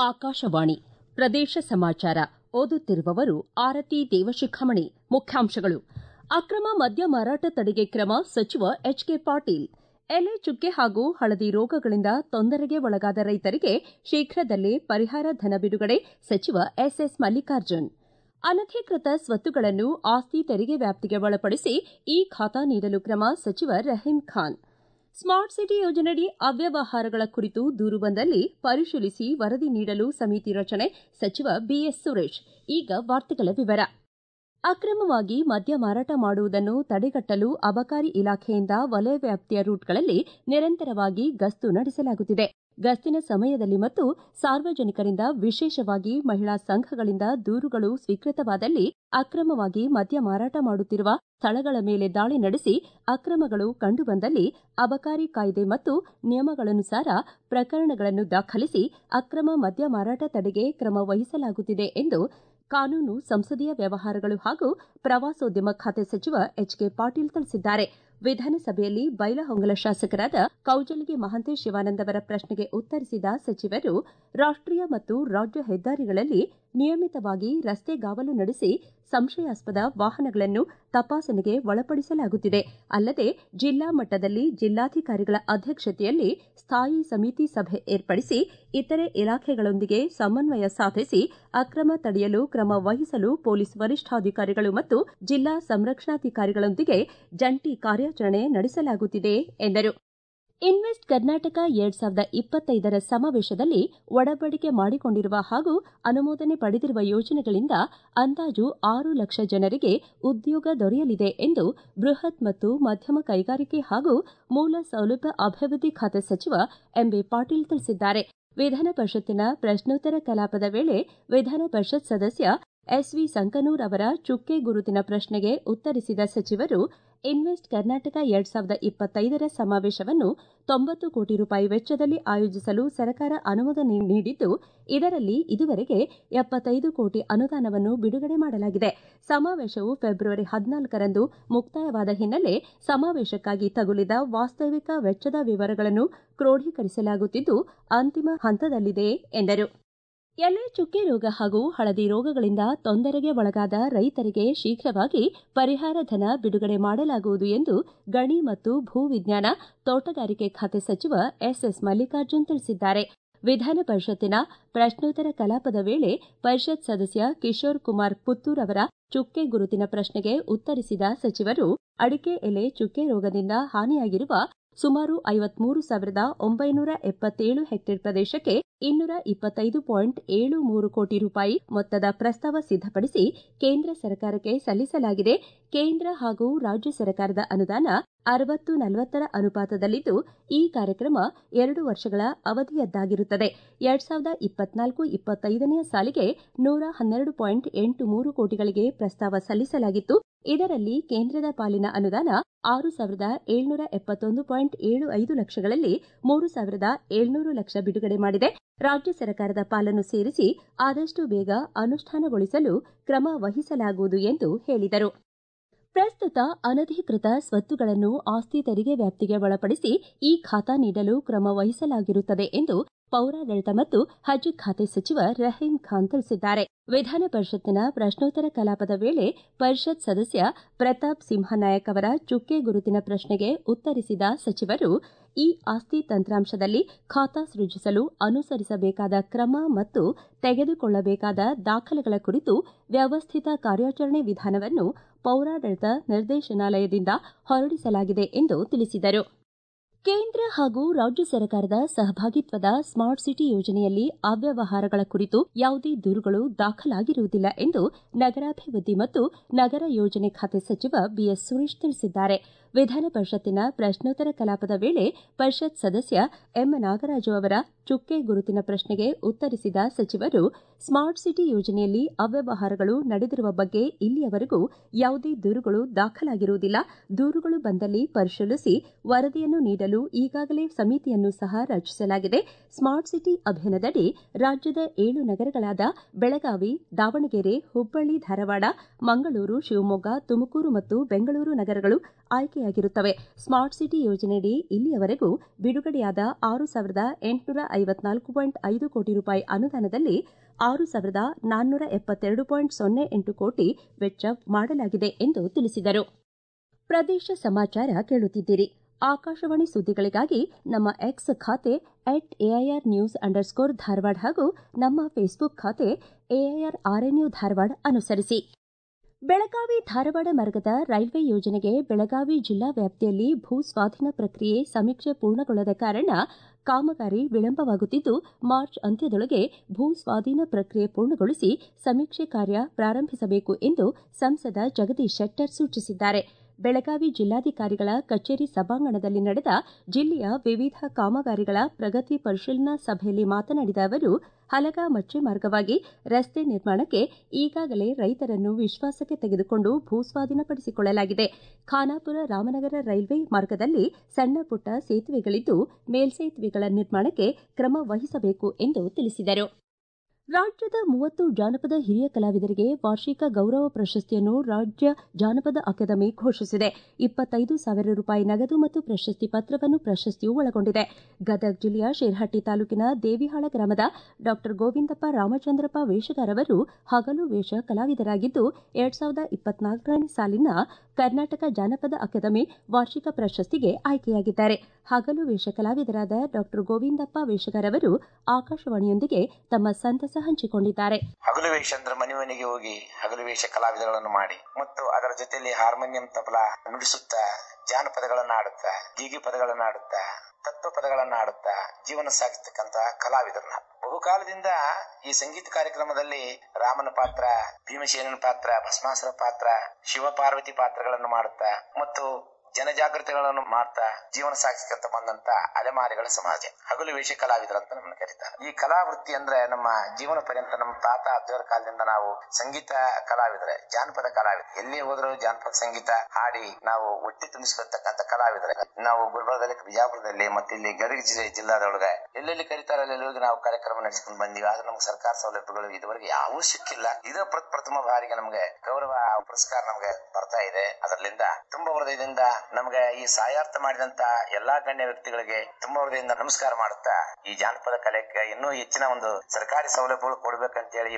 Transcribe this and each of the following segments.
ಆಕಾಶವಾಣಿ ಪ್ರದೇಶ ಸಮಾಚಾರ ಓದುತ್ತಿರುವವರು ಆರತಿ ದೇವಶಿಖಾಮಣಿ ಮುಖ್ಯಾಂಶಗಳು ಅಕ್ರಮ ಮದ್ಯ ಮಾರಾಟ ತಡೆಗೆ ಕ್ರಮ ಸಚಿವ ಎಚ್ಕೆ ಪಾಟೀಲ್ ಎಲೆ ಚುಕ್ಕೆ ಹಾಗೂ ಹಳದಿ ರೋಗಗಳಿಂದ ತೊಂದರೆಗೆ ಒಳಗಾದ ರೈತರಿಗೆ ಶೀಘ್ರದಲ್ಲೇ ಪರಿಹಾರ ಧನ ಬಿಡುಗಡೆ ಸಚಿವ ಎಸ್ಎಸ್ ಮಲ್ಲಿಕಾರ್ಜುನ್ ಅನಧಿಕೃತ ಸ್ವತ್ತುಗಳನ್ನು ಆಸ್ತಿ ತೆರಿಗೆ ವ್ಯಾಪ್ತಿಗೆ ಒಳಪಡಿಸಿ ಈ ಖಾತಾ ನೀಡಲು ಕ್ರಮ ಸಚಿವ ರಹೀಂ ಖಾನ್ ಸ್ಮಾರ್ಟ್ ಸಿಟಿ ಯೋಜನೆಯಡಿ ಅವ್ಯವಹಾರಗಳ ಕುರಿತು ದೂರು ಬಂದಲ್ಲಿ ಪರಿಶೀಲಿಸಿ ವರದಿ ನೀಡಲು ಸಮಿತಿ ರಚನೆ ಸಚಿವ ಬಿಎಸ್ ಸುರೇಶ್ ಈಗ ವಾರ್ತೆಗಳ ವಿವರ ಅಕ್ರಮವಾಗಿ ಮದ್ಯ ಮಾರಾಟ ಮಾಡುವುದನ್ನು ತಡೆಗಟ್ಟಲು ಅಬಕಾರಿ ಇಲಾಖೆಯಿಂದ ವಲಯ ವ್ಯಾಪ್ತಿಯ ರೂಟ್ಗಳಲ್ಲಿ ನಿರಂತರವಾಗಿ ಗಸ್ತು ನಡೆಸಲಾಗುತ್ತಿದೆ ಗಸ್ತಿನ ಸಮಯದಲ್ಲಿ ಮತ್ತು ಸಾರ್ವಜನಿಕರಿಂದ ವಿಶೇಷವಾಗಿ ಮಹಿಳಾ ಸಂಘಗಳಿಂದ ದೂರುಗಳು ಸ್ವೀಕೃತವಾದಲ್ಲಿ ಅಕ್ರಮವಾಗಿ ಮದ್ಯ ಮಾರಾಟ ಮಾಡುತ್ತಿರುವ ಸ್ಥಳಗಳ ಮೇಲೆ ದಾಳಿ ನಡೆಸಿ ಅಕ್ರಮಗಳು ಕಂಡುಬಂದಲ್ಲಿ ಅಬಕಾರಿ ಕಾಯ್ದೆ ಮತ್ತು ನಿಯಮಗಳನುಸಾರ ಪ್ರಕರಣಗಳನ್ನು ದಾಖಲಿಸಿ ಅಕ್ರಮ ಮದ್ಯ ಮಾರಾಟ ತಡೆಗೆ ಕ್ರಮ ವಹಿಸಲಾಗುತ್ತಿದೆ ಎಂದು ಕಾನೂನು ಸಂಸದೀಯ ವ್ಯವಹಾರಗಳು ಹಾಗೂ ಪ್ರವಾಸೋದ್ಯಮ ಖಾತೆ ಸಚಿವ ಎಚ್ಕೆ ಪಾಟೀಲ್ ತಿಳಿಸಿದ್ದಾರೆ ವಿಧಾನಸಭೆಯಲ್ಲಿ ಬೈಲಹೊಂಗಲ ಶಾಸಕರಾದ ಕೌಜಲಗಿ ಮಹಾಂತೇಶ್ ಶಿವಾನಂದ್ ಅವರ ಪ್ರಶ್ನೆಗೆ ಉತ್ತರಿಸಿದ ಸಚಿವರು ರಾಷ್ಟೀಯ ಮತ್ತು ರಾಜ್ಯ ಹೆದ್ದಾರಿಗಳಲ್ಲಿ ನಿಯಮಿತವಾಗಿ ರಸ್ತೆಗಾವಲು ನಡೆಸಿ ಸಂಶಯಾಸ್ಪದ ವಾಹನಗಳನ್ನು ತಪಾಸಣೆಗೆ ಒಳಪಡಿಸಲಾಗುತ್ತಿದೆ ಅಲ್ಲದೆ ಜಿಲ್ಲಾ ಮಟ್ಟದಲ್ಲಿ ಜಿಲ್ಲಾಧಿಕಾರಿಗಳ ಅಧ್ಯಕ್ಷತೆಯಲ್ಲಿ ಸ್ಥಾಯಿ ಸಮಿತಿ ಸಭೆ ಏರ್ಪಡಿಸಿ ಇತರೆ ಇಲಾಖೆಗಳೊಂದಿಗೆ ಸಮನ್ವಯ ಸಾಧಿಸಿ ಅಕ್ರಮ ತಡೆಯಲು ಕ್ರಮ ವಹಿಸಲು ಪೊಲೀಸ್ ವರಿಷ್ಠಾಧಿಕಾರಿಗಳು ಮತ್ತು ಜಿಲ್ಲಾ ಸಂರಕ್ಷಣಾಧಿಕಾರಿಗಳೊಂದಿಗೆ ಜಂಟಿ ಕಾರ್ಯಾಚರಣೆ ನಡೆಸಲಾಗುತ್ತಿದೆ ಎಂದರು ಇನ್ವೆಸ್ಟ್ ಕರ್ನಾಟಕ ಎರಡ್ ಸಾವಿರದ ಇಪ್ಪತ್ತೈದರ ಸಮಾವೇಶದಲ್ಲಿ ಒಡಂಬಡಿಕೆ ಮಾಡಿಕೊಂಡಿರುವ ಹಾಗೂ ಅನುಮೋದನೆ ಪಡೆದಿರುವ ಯೋಜನೆಗಳಿಂದ ಅಂದಾಜು ಆರು ಲಕ್ಷ ಜನರಿಗೆ ಉದ್ಯೋಗ ದೊರೆಯಲಿದೆ ಎಂದು ಬೃಹತ್ ಮತ್ತು ಮಧ್ಯಮ ಕೈಗಾರಿಕೆ ಹಾಗೂ ಮೂಲ ಸೌಲಭ್ಯ ಅಭಿವೃದ್ಧಿ ಖಾತೆ ಸಚಿವ ಎಂಬಿ ಪಾಟೀಲ್ ತಿಳಿಸಿದ್ದಾರೆ ವಿಧಾನ ಪರಿಷತ್ತಿನ ಪ್ರಶ್ನೋತ್ತರ ಕಲಾಪದ ವೇಳೆ ವಿಧಾನ ಪರಿಷತ್ ಸದಸ್ಯ ಎಸ್ವಿ ಸಂಕನೂರ್ ಅವರ ಚುಕ್ಕೆ ಗುರುತಿನ ಪ್ರಶ್ನೆಗೆ ಉತ್ತರಿಸಿದ ಸಚಿವರು ಇನ್ವೆಸ್ಟ್ ಕರ್ನಾಟಕ ಎರಡ್ ಸಾವಿರದ ಇಪ್ಪತ್ತೈದರ ಸಮಾವೇಶವನ್ನು ತೊಂಬತ್ತು ಕೋಟಿ ರೂಪಾಯಿ ವೆಚ್ಚದಲ್ಲಿ ಆಯೋಜಿಸಲು ಸರ್ಕಾರ ಅನುಮೋದನೆ ನೀಡಿದ್ದು ಇದರಲ್ಲಿ ಇದುವರೆಗೆ ಎಪ್ಪತ್ತೈದು ಕೋಟಿ ಅನುದಾನವನ್ನು ಬಿಡುಗಡೆ ಮಾಡಲಾಗಿದೆ ಸಮಾವೇಶವು ಫೆಬ್ರವರಿ ಹದಿನಾಲ್ಕರಂದು ಮುಕ್ತಾಯವಾದ ಹಿನ್ನೆಲೆ ಸಮಾವೇಶಕ್ಕಾಗಿ ತಗುಲಿದ ವಾಸ್ತವಿಕ ವೆಚ್ಚದ ವಿವರಗಳನ್ನು ಕ್ರೋಢೀಕರಿಸಲಾಗುತ್ತಿದ್ದು ಅಂತಿಮ ಹಂತದಲ್ಲಿದೆ ಎಂದರು ಎಲೆ ಚುಕ್ಕೆ ರೋಗ ಹಾಗೂ ಹಳದಿ ರೋಗಗಳಿಂದ ತೊಂದರೆಗೆ ಒಳಗಾದ ರೈತರಿಗೆ ಶೀಘ್ರವಾಗಿ ಪರಿಹಾರ ಧನ ಬಿಡುಗಡೆ ಮಾಡಲಾಗುವುದು ಎಂದು ಗಣಿ ಮತ್ತು ಭೂ ವಿಜ್ಞಾನ ತೋಟಗಾರಿಕೆ ಖಾತೆ ಸಚಿವ ಎಸ್ಎಸ್ ಮಲ್ಲಿಕಾರ್ಜುನ್ ತಿಳಿಸಿದ್ದಾರೆ ವಿಧಾನ ಪರಿಷತ್ತಿನ ಪ್ರಶ್ನೋತ್ತರ ಕಲಾಪದ ವೇಳೆ ಪರಿಷತ್ ಸದಸ್ಯ ಕಿಶೋರ್ ಕುಮಾರ್ ಪುತ್ತೂರ್ ಅವರ ಚುಕ್ಕೆ ಗುರುತಿನ ಪ್ರಶ್ನೆಗೆ ಉತ್ತರಿಸಿದ ಸಚಿವರು ಅಡಿಕೆ ಎಲೆ ಚುಕ್ಕೆ ರೋಗದಿಂದ ಹಾನಿಯಾಗಿರುವ ಸುಮಾರು ಐವತ್ಮೂರು ಸಾವಿರದ ಒಂಬೈನೂರ ಎಪ್ಪತ್ತೇಳು ಹೆಕ್ಟೇರ್ ಪ್ರದೇಶಕ್ಕೆ ಇನ್ನೂರ ಇಪ್ಪತ್ತೈದು ಪಾಯಿಂಟ್ ಏಳು ಮೂರು ಕೋಟಿ ರೂಪಾಯಿ ಮೊತ್ತದ ಪ್ರಸ್ತಾವ ಸಿದ್ದಪಡಿಸಿ ಕೇಂದ್ರ ಸರ್ಕಾರಕ್ಕೆ ಸಲ್ಲಿಸಲಾಗಿದೆ ಕೇಂದ್ರ ಹಾಗೂ ರಾಜ್ಯ ಸರ್ಕಾರದ ಅನುದಾನ ಅರವತ್ತು ನಲವತ್ತರ ಅನುಪಾತದಲ್ಲಿದ್ದು ಈ ಕಾರ್ಯಕ್ರಮ ಎರಡು ವರ್ಷಗಳ ಅವಧಿಯದ್ದಾಗಿರುತ್ತದೆ ಎರಡ್ ಸಾವಿರದ ಇಪ್ಪತ್ನಾಲ್ಕು ಇಪ್ಪತ್ತೈದನೆಯ ಸಾಲಿಗೆ ನೂರ ಹನ್ನೆರಡು ಪಾಯಿಂಟ್ ಎಂಟು ಮೂರು ಕೋಟಿಗಳಿಗೆ ಪ್ರಸ್ತಾವ ಸಲ್ಲಿಸಲಾಗಿತ್ತು ಇದರಲ್ಲಿ ಕೇಂದ್ರದ ಪಾಲಿನ ಅನುದಾನ ಆರು ಸಾವಿರದ ಏಳ್ನೂರ ಎಪ್ಪತ್ತೊಂದು ಪಾಯಿಂಟ್ ಏಳು ಐದು ಲಕ್ಷಗಳಲ್ಲಿ ಮೂರು ಸಾವಿರದ ಏಳ್ನೂರು ಲಕ್ಷ ಬಿಡುಗಡೆ ಮಾಡಿದೆ ರಾಜ್ಯ ಸರ್ಕಾರದ ಪಾಲನ್ನು ಸೇರಿಸಿ ಆದಷ್ಟು ಬೇಗ ಅನುಷ್ಠಾನಗೊಳಿಸಲು ಕ್ರಮ ವಹಿಸಲಾಗುವುದು ಎಂದು ಹೇಳಿದರು ಪ್ರಸ್ತುತ ಅನಧಿಕೃತ ಸ್ವತ್ತುಗಳನ್ನು ಆಸ್ತಿ ತೆರಿಗೆ ವ್ಯಾಪ್ತಿಗೆ ಒಳಪಡಿಸಿ ಈ ಖಾತಾ ನೀಡಲು ಕ್ರಮ ವಹಿಸಲಾಗಿರುತ್ತದೆ ಎಂದು ಪೌರಾಡಳಿತ ಮತ್ತು ಹಜ್ ಖಾತೆ ಸಚಿವ ರಹೀಂ ಖಾನ್ ತಿಳಿಸಿದ್ದಾರೆ ವಿಧಾನ ಪರಿಷತ್ತಿನ ಪ್ರಶ್ನೋತ್ತರ ಕಲಾಪದ ವೇಳೆ ಪರಿಷತ್ ಸದಸ್ಯ ಪ್ರತಾಪ್ ಸಿಂಹನಾಯಕ್ ಅವರ ಚುಕ್ಕೆ ಗುರುತಿನ ಪ್ರಶ್ನೆಗೆ ಉತ್ತರಿಸಿದ ಸಚಿವರು ಈ ಆಸ್ತಿ ತಂತ್ರಾಂಶದಲ್ಲಿ ಖಾತಾ ಸೃಜಿಸಲು ಅನುಸರಿಸಬೇಕಾದ ಕ್ರಮ ಮತ್ತು ತೆಗೆದುಕೊಳ್ಳಬೇಕಾದ ದಾಖಲೆಗಳ ಕುರಿತು ವ್ಯವಸ್ಥಿತ ಕಾರ್ಯಾಚರಣೆ ವಿಧಾನವನ್ನು ಪೌರಾಡಳಿತ ನಿರ್ದೇಶನಾಲಯದಿಂದ ಹೊರಡಿಸಲಾಗಿದೆ ಎಂದು ತಿಳಿಸಿದರು ಕೇಂದ್ರ ಹಾಗೂ ರಾಜ್ಯ ಸರ್ಕಾರದ ಸಹಭಾಗಿತ್ವದ ಸ್ಮಾರ್ಟ್ ಸಿಟಿ ಯೋಜನೆಯಲ್ಲಿ ಅವ್ಯವಹಾರಗಳ ಕುರಿತು ಯಾವುದೇ ದೂರುಗಳು ದಾಖಲಾಗಿರುವುದಿಲ್ಲ ಎಂದು ನಗರಾಭಿವೃದ್ಧಿ ಮತ್ತು ನಗರ ಯೋಜನೆ ಖಾತೆ ಸಚಿವ ಬಿಎಸ್ ಸುರೇಶ್ ತಿಳಿಸಿದ್ದಾರೆ ವಿಧಾನ ಪರಿಷತ್ತಿನ ಪ್ರಶ್ನೋತ್ತರ ಕಲಾಪದ ವೇಳೆ ಪರಿಷತ್ ಸದಸ್ಯ ಎಂ ನಾಗರಾಜು ಅವರ ಚುಕ್ಕೆ ಗುರುತಿನ ಪ್ರಶ್ನೆಗೆ ಉತ್ತರಿಸಿದ ಸಚಿವರು ಸ್ಮಾರ್ಟ್ ಸಿಟಿ ಯೋಜನೆಯಲ್ಲಿ ಅವ್ಯವಹಾರಗಳು ನಡೆದಿರುವ ಬಗ್ಗೆ ಇಲ್ಲಿಯವರೆಗೂ ಯಾವುದೇ ದೂರುಗಳು ದಾಖಲಾಗಿರುವುದಿಲ್ಲ ದೂರುಗಳು ಬಂದಲ್ಲಿ ಪರಿಶೀಲಿಸಿ ವರದಿಯನ್ನು ನೀಡಲು ಈಗಾಗಲೇ ಸಮಿತಿಯನ್ನು ಸಹ ರಚಿಸಲಾಗಿದೆ ಸ್ಮಾರ್ಟ್ ಸಿಟಿ ಅಭಿಯಾನದಡಿ ರಾಜ್ಯದ ಏಳು ನಗರಗಳಾದ ಬೆಳಗಾವಿ ದಾವಣಗೆರೆ ಹುಬ್ಬಳ್ಳಿ ಧಾರವಾಡ ಮಂಗಳೂರು ಶಿವಮೊಗ್ಗ ತುಮಕೂರು ಮತ್ತು ಬೆಂಗಳೂರು ನಗರಗಳು ಆಯ್ಕೆಯಾಗಿರುತ್ತವೆ ಸ್ಮಾರ್ಟ್ ಸಿಟಿ ಯೋಜನೆಯಡಿ ಇಲ್ಲಿಯವರೆಗೂ ಬಿಡುಗಡೆಯಾದ ಆರು ಸಾವಿರದ ಎಂಟುನೂರ ಐವತ್ನಾಲ್ಕು ಪಾಯಿಂಟ್ ಐದು ಕೋಟಿ ರೂಪಾಯಿ ಅನುದಾನದಲ್ಲಿ ಆರು ಸಾವಿರದ ನಾನ್ನೂರ ಎಪ್ಪತ್ತೆರಡು ಪಾಯಿಂಟ್ ಸೊನ್ನೆ ಎಂಟು ಕೋಟಿ ವೆಚ್ಚ ಮಾಡಲಾಗಿದೆ ಎಂದು ತಿಳಿಸಿದರು ಪ್ರದೇಶ ಸಮಾಚಾರ ಕೇಳುತ್ತಿದ್ದೀರಿ ಆಕಾಶವಾಣಿ ಸುದ್ದಿಗಳಿಗಾಗಿ ನಮ್ಮ ಎಕ್ಸ್ ಖಾತೆ at AIR news underscore Dharwad ಹಾಗೂ ನಮ್ಮ ಫೇಸ್ಬುಕ್ ಖಾತೆ ಎಐಆರ್ ಆರ್ಎನ್ಯು ಧಾರವಾಡ ಅನುಸರಿಸಿ ಬೆಳಗಾವಿ ಧಾರವಾಡ ಮಾರ್ಗದ ರೈಲ್ವೆ ಯೋಜನೆಗೆ ಬೆಳಗಾವಿ ಜಿಲ್ಲಾ ವ್ಯಾಪ್ತಿಯಲ್ಲಿ ಭೂ ಸ್ವಾಧೀನ ಪ್ರಕ್ರಿಯೆ ಸಮೀಕ್ಷೆ ಪೂರ್ಣಗೊಳ್ಳದ ಕಾರಣ ಕಾಮಗಾರಿ ವಿಳಂಬವಾಗುತ್ತಿದ್ದು ಮಾರ್ಚ್ ಅಂತ್ಯದೊಳಗೆ ಭೂ ಸ್ವಾಧೀನ ಪ್ರಕ್ರಿಯೆ ಪೂರ್ಣಗೊಳಿಸಿ ಸಮೀಕ್ಷೆ ಕಾರ್ಯ ಪ್ರಾರಂಭಿಸಬೇಕು ಎಂದು ಸಂಸದ ಜಗದೀಶ್ ಶೆಟ್ಟರ್ ಸೂಚಿಸಿದ್ದಾರೆ ಬೆಳಗಾವಿ ಜಿಲ್ಲಾಧಿಕಾರಿಗಳ ಕಚೇರಿ ಸಭಾಂಗಣದಲ್ಲಿ ನಡೆದ ಜಿಲ್ಲೆಯ ವಿವಿಧ ಕಾಮಗಾರಿಗಳ ಪ್ರಗತಿ ಪರಿಶೀಲನಾ ಸಭೆಯಲ್ಲಿ ಮಾತನಾಡಿದ ಅವರು ಹಲಗ ಮಚ್ಚೆ ಮಾರ್ಗವಾಗಿ ರಸ್ತೆ ನಿರ್ಮಾಣಕ್ಕೆ ಈಗಾಗಲೇ ರೈತರನ್ನು ವಿಶ್ವಾಸಕ್ಕೆ ತೆಗೆದುಕೊಂಡು ಭೂ ಸ್ವಾಧೀನಪಡಿಸಿಕೊಳ್ಳಲಾಗಿದೆ ಖಾನಾಪುರ ರಾಮನಗರ ರೈಲ್ವೆ ಮಾರ್ಗದಲ್ಲಿ ಸಣ್ಣ ಪುಟ್ಟ ಸೇತುವೆಗಳಿದ್ದು ಮೇಲ್ಸೇತುವೆಗಳ ನಿರ್ಮಾಣಕ್ಕೆ ಕ್ರಮ ವಹಿಸಬೇಕು ಎಂದು ತಿಳಿಸಿದರು ರಾಜ್ಯದ ಮೂವತ್ತು ಜಾನಪದ ಹಿರಿಯ ಕಲಾವಿದರಿಗೆ ವಾರ್ಷಿಕ ಗೌರವ ಪ್ರಶಸ್ತಿಯನ್ನು ರಾಜ್ಯ ಜಾನಪದ ಅಕಾಡೆಮಿ ಘೋಷಿಸಿದೆ ಇಪ್ಪತ್ತೈದು ಸಾವಿರ ರೂಪಾಯಿ ನಗದು ಮತ್ತು ಪ್ರಶಸ್ತಿ ಪತ್ರವನ್ನು ಪ್ರಶಸ್ತಿಯು ಒಳಗೊಂಡಿದೆ ಗದಗ ಜಿಲ್ಲೆಯ ಶಿರಹಟ್ಟಿ ತಾಲೂಕಿನ ದೇವಿಹಾಳ ಗ್ರಾಮದ ಡಾ ಗೋವಿಂದಪ್ಪ ರಾಮಚಂದ್ರಪ್ಪ ವೇಷಗಾರ್ ಅವರು ಹಗಲು ವೇಷ ಕಲಾವಿದರಾಗಿದ್ದು ಎರಡ್ ಸಾವಿರದ ಇಪ್ಪತ್ನಾಲ್ಕನೇ ಸಾಲಿನ ಕರ್ನಾಟಕ ಜಾನಪದ ಅಕಾಡೆಮಿ ವಾರ್ಷಿಕ ಪ್ರಶಸ್ತಿಗೆ ಆಯ್ಕೆಯಾಗಿದ್ದಾರೆ ಹಗಲು ವೇಷ ಕಲಾವಿದರಾದ ಡಾ ಗೋವಿಂದಪ್ಪ ವೇಷಗಾರ್ ಅವರು ಆಕಾಶವಾಣಿಯೊಂದಿಗೆ ತಮ್ಮ ಸಂತಸ ಹಂಚಿಕೊಂಡಿದ್ದಾರೆ ಹಗಲು ವೇಷ ಅಂದ್ರೆ ಮನೆ ಮನೆಗೆ ಹೋಗಿ ಹಗಲು ವೇಷ ಕಲಾವಿದಗಳನ್ನು ಮಾಡಿ ಮತ್ತು ಅದರ ಜೊತೆಯಲ್ಲಿ ಹಾರ್ಮೋನಿಯಂ ತಬಲಾ ನುಡಿಸುತ್ತಾ ಜಾನಪದಗಳನ್ನ ಆಡುತ್ತಾ ಗೀಗಿ ಪದಗಳನ್ನ ಆಡುತ್ತಾ ತತ್ವ ಪದಗಳನ್ನ ಆಡುತ್ತಾ ಜೀವನ ಸಾಗಿಸ್ತಕ್ಕಂತ ಕಲಾವಿದರನ್ನ ಬಹುಕಾಲದಿಂದ ಈ ಸಂಗೀತ ಕಾರ್ಯಕ್ರಮದಲ್ಲಿ ರಾಮನ ಪಾತ್ರ ಭೀಮಸೇನನ ಪಾತ್ರ ಭಸ್ಮಾಸುರ ಪಾತ್ರ ಶಿವ ಪಾರ್ವತಿ ಪಾತ್ರಗಳನ್ನು ಮಾಡುತ್ತಾ ಮತ್ತು ಜನಜಾಗೃತಿಗಳನ್ನು ಮಾಡ್ತಾ ಜೀವನ ಸಾಗಿಸ್ಕೊಂತ ಬಂದಂತ ಅಲೆಮಾರಿಗಳ ಸಮಾಜ ಹಗಲು ವೇಷ ಕಲಾವಿದರಂತ ನಮ್ಮನ್ನು ಕರೀತಾರೆ ಈ ಕಲಾವೃತ್ತಿ ಅಂದ್ರೆ ನಮ್ಮ ಜೀವನ ಪರ್ಯಂತ ನಮ್ಮ ತಾತ ಅಜ್ಜರ ಕಾಲದಿಂದ ನಾವು ಸಂಗೀತ ಕಲಾವಿದರೆ ಜಾನಪದ ಕಲಾವಿದ ಎಲ್ಲಿ ಹೋದ್ರು ಜಾನಪದ ಸಂಗೀತ ಹಾಡಿ ನಾವು ಒಟ್ಟಿ ತುಂಬಿಸ್ಕೊಳ್ತಕ್ಕಂಥ ಕಲಾವಿದರೆ ನಾವು ಗುಲ್ಬರ್ಗದಲ್ಲಿ ಬಿಜಾಪುರದಲ್ಲಿ ಮತ್ತೆ ಇಲ್ಲಿ ಗದಗ ಜಿಲ್ಲೆ ಜಿಲ್ಲಾದೊಳಗೆ ಎಲ್ಲೆಲ್ಲಿ ಕರೀತಾರೆ ಅಲ್ಲಿ ಹೋಗಿ ನಾವು ಕಾರ್ಯಕ್ರಮ ನಡೆಸ್ಕೊಂಡು ಬಂದಿವಿ ಆದ್ರೆ ನಮ್ಗೆ ಸರ್ಕಾರ ಸೌಲಭ್ಯಗಳು ಇದುವರೆಗೆ ಯಾವೂ ಸಿಕ್ಕಿಲ್ಲ ಇದು ಪ್ರಥಮ ಬಾರಿಗೆ ನಮ್ಗೆ ಗೌರವ ಪುರಸ್ಕಾರ ನಮ್ಗೆ ಬರ್ತಾ ಇದೆ ಅದರಿಂದ ತುಂಬಾ ಹೃದಯದಿಂದ ನಮ್ಗೆ ಈ ಸಹಾಯಾರ್ಥ ಮಾಡಿದಂತ ಎಲ್ಲಾ ಗಣ್ಯ ವ್ಯಕ್ತಿಗಳಿಗೆ ತುಂಬಾ ಹೃದಯದಿಂದ ನಮಸ್ಕಾರ ಮಾಡುತ್ತಾ ಈ ಜಾನಪದ ಕಲೆಗೆ ಇನ್ನೂ ಹೆಚ್ಚಿನ ಒಂದು ಸರ್ಕಾರಿ ಸೌಲಭ್ಯಗಳು ಕೊಡ್ಬೇಕಂತ ಹೇಳಿ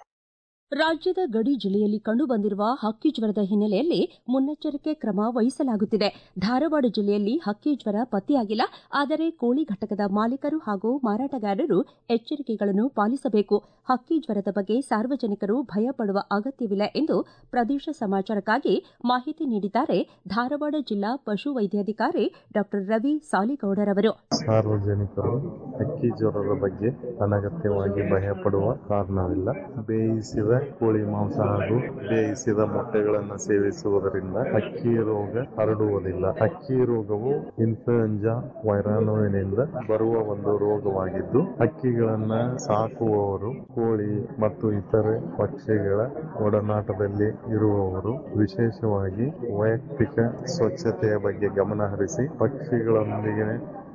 ರಾಜ್ಯದ ಗಡಿ ಜಿಲ್ಲೆಯಲ್ಲಿ ಕಂಡುಬಂದಿರುವ ಹಕ್ಕಿ ಜ್ವರದ ಹಿನ್ನೆಲೆಯಲ್ಲಿ ಮುನ್ನೆಚ್ಚರಿಕೆ ಕ್ರಮ ವಹಿಸಲಾಗುತ್ತಿದೆ ಧಾರವಾಡ ಜಿಲ್ಲೆಯಲ್ಲಿ ಹಕ್ಕಿ ಜ್ವರ ಪತ್ತೆಯಾಗಿಲ್ಲ ಆದರೆ ಕೋಳಿ ಘಟಕದ ಮಾಲೀಕರು ಹಾಗೂ ಮಾರಾಟಗಾರರು ಎಚ್ಚರಿಕೆಗಳನ್ನು ಪಾಲಿಸಬೇಕು ಹಕ್ಕಿ ಜ್ವರದ ಬಗ್ಗೆ ಸಾರ್ವಜನಿಕರು ಭಯಪಡುವ ಅಗತ್ಯವಿಲ್ಲ ಎಂದು ಪ್ರದೇಶ ಸಮಾಚಾರಕ್ಕಾಗಿ ಮಾಹಿತಿ ನೀಡಿದ್ದಾರೆ ಧಾರವಾಡ ಜಿಲ್ಲಾ ಪಶು ವೈದ್ಯಾಧಿಕಾರಿ ಡಾ ರವಿ ಸಾಲಿಗೌಡರವರು ಸಾರ್ವಜನಿಕರು ಹಕ್ಕಿ ಜ್ವರದ ಬಗ್ಗೆ ಅನಗತ್ಯವಾಗಿ ಭಯಪಡುವ ಕಾರಣವಿಲ್ಲ ಬೇಯಿಸಿದ ಕೋಳಿ ಮಾಂಸ ಹಾಗೂ ಬೇಯಿಸಿದ ಮೊಟ್ಟೆಗಳನ್ನು ಸೇವಿಸುವುದರಿಂದ ಹಕ್ಕಿ ರೋಗ ಹರಡುವುದಿಲ್ಲ ಹಕ್ಕಿ ರೋಗವು ಇನ್ಫ್ಲೂಯೆಂಜಾ ವೈರಾಣುವಿನಿಂದ ಬರುವ ಒಂದು ರೋಗವಾಗಿದ್ದು ಹಕ್ಕಿಗಳನ್ನ ಸಾಕುವವರು ಕೋಳಿ ಮತ್ತು ಇತರೆ ಪಕ್ಷಿಗಳ ಒಡನಾಟದಲ್ಲಿ ಇರುವವರು ವಿಶೇಷವಾಗಿ ವೈಯಕ್ತಿಕ ಸ್ವಚ್ಛತೆಯ ಬಗ್ಗೆ ಗಮನ ಹರಿಸಿ ಪಕ್ಷಿಗಳೊಂದಿಗೆ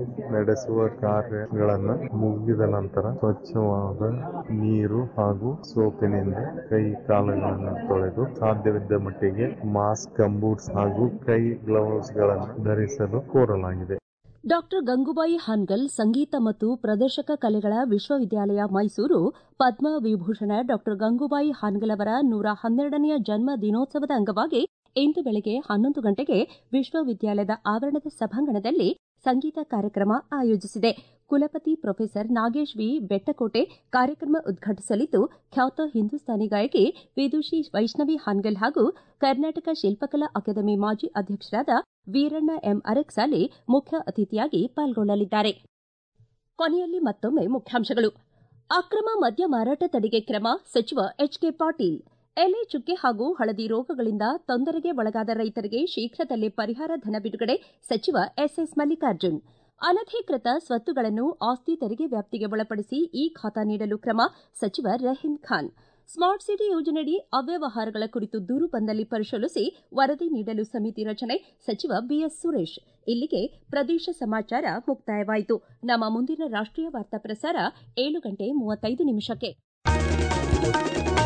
ನಡೆಸುವ ಕಾರ್ಯಗಳನ್ನು ಮುಗಿದ ನಂತರ ಸ್ವಚ್ಛವಾದ ನೀರು ಹಾಗೂ ಸೋಪಿನಿಂದ ಕೈ ಕಾಲುಗಳನ್ನು ತೊಳೆದು ಸಾಧ್ಯವಿದ್ದ ಮಟ್ಟಿಗೆ ಮಾಸ್ಕ್ ಕಂಬೂಟ್ಸ್ ಹಾಗೂ ಕೈ ಗ್ಲೌಸ್ ಗಳನ್ನು ಧರಿಸಲು ಕೋರಲಾಗಿದೆ ಡಾಕ್ಟರ್ ಗಂಗೂಬಾಯಿ ಹಾನ್ಗಲ್ ಸಂಗೀತ ಮತ್ತು ಪ್ರದರ್ಶಕ ಕಲೆಗಳ ವಿಶ್ವವಿದ್ಯಾಲಯ ಮೈಸೂರು ಪದ್ಮ ವಿಭೂಷಣ ಡಾಕ್ಟರ್ ಗಂಗೂಬಾಯಿ ಹಾನ್ಗಲ್ ಅವರ ನೂರ ಹನ್ನೆರಡನೆಯ ಜನ್ಮ ದಿನೋತ್ಸವದ ಅಂಗವಾಗಿ ಇಂದು ಬೆಳಗ್ಗೆ ಹನ್ನೊಂದು ಗಂಟೆಗೆ ವಿಶ್ವವಿದ್ಯಾಲಯದ ಆವರಣದ ಸಭಾಂಗಣದಲ್ಲಿ ಸಂಗೀತ ಕಾರ್ಯಕ್ರಮ ಆಯೋಜಿಸಿದೆ ಕುಲಪತಿ ಪ್ರೊಫೆಸರ್ ನಾಗೇಶ್ ವಿ ಬೆಟ್ಟಕೋಟೆ ಕಾರ್ಯಕ್ರಮ ಉದ್ಘಾಟಿಸಲಿದ್ದು ಖ್ಯಾತ ಹಿಂದೂಸ್ತಾನಿ ಗಾಯಕಿ ವಿದುಷಿ ವೈಷ್ಣವಿ ಹಾನ್ಗಲ್ ಹಾಗೂ ಕರ್ನಾಟಕ ಶಿಲ್ಪಕಲಾ ಅಕಾಡೆಮಿ ಮಾಜಿ ಅಧ್ಯಕ್ಷರಾದ ವೀರಣ್ಣ ಎಂ ಅರಕ್ಸಾಲಿ ಮುಖ್ಯ ಅತಿಥಿಯಾಗಿ ಪಾಲ್ಗೊಳ್ಳಲಿದ್ದಾರೆ ಕೊನೆಯಲ್ಲಿ ಮತ್ತೊಮ್ಮೆ ಮುಖ್ಯಾಂಶಗಳು ಅಕ್ರಮ ಮದ್ಯ ಮಾರಾಟ ತಡೆಗೆ ಕ್ರಮ ಸಚಿವ ಎಚ್ಕೆ ಪಾಟೀಲ್ ಎಲೆ ಚುಕ್ಕೆ ಹಾಗೂ ಹಳದಿ ರೋಗಗಳಿಂದ ತೊಂದರೆಗೆ ಒಳಗಾದ ರೈತರಿಗೆ ಶೀಘ್ರದಲ್ಲೇ ಪರಿಹಾರ ಧನ ಬಿಡುಗಡೆ ಸಚಿವ ಎಸ್ಎಸ್ ಮಲ್ಲಿಕಾರ್ಜುನ್ ಅನಧಿಕೃತ ಸ್ವತ್ತುಗಳನ್ನು ಆಸ್ತಿ ತೆರಿಗೆ ವ್ಯಾಪ್ತಿಗೆ ಒಳಪಡಿಸಿ ಈ ಖಾತಾ ನೀಡಲು ಕ್ರಮ ಸಚಿವ ರಹೀಂ ಖಾನ್ ಸ್ಮಾರ್ಟ್ ಸಿಟಿ ಯೋಜನೆಯಡಿ ಅವ್ಯವಹಾರಗಳ ಕುರಿತು ದೂರು ಬಂದಲ್ಲಿ ಪರಿಶೀಲಿಸಿ ವರದಿ ನೀಡಲು ಸಮಿತಿ ರಚನೆ ಸಚಿವ ಬಿಎಸ್ ಸುರೇಶ್ ಇಲ್ಲಿಗೆ ಪ್ರದೇಶ ಸಮಾಚಾರ ಮುಕ್ತಾಯವಾಯಿತು ನಮ್ಮ ಮುಂದಿನ ರಾಷ್ಟೀಯ ವಾರ್ತಾ ಪ್ರಸಾರ ಏಳು ಗಂಟೆ ಮೂವತ್ತೈದು ನಿಮಿಷಕ್ಕೆ